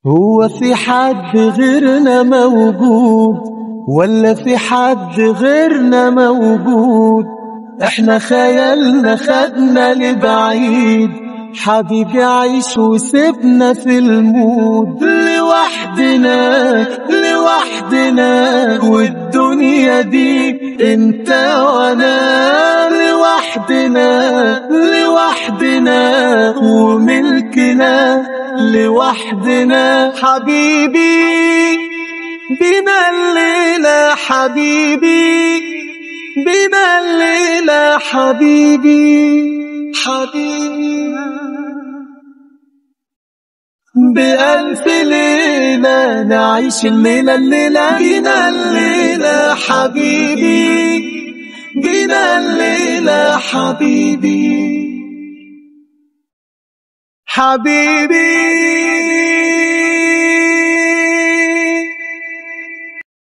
هو في حد غيرنا موجود ولا في حد غيرنا موجود احنا خيالنا خدنا لبعيد حبيبي عيش وسيبنا في المود لوحدنا لوحدنا والدنيا دي انت وانا لوحدنا لوحدنا وملكنا لوحدنا حبيبي بنا الليلة حبيبي بنا الليلة حبيبي حبيبي بألف ليلة نعيش الليلة الليلة بنا الليلة حبيبي بنا الليلة حبيبي حبيبي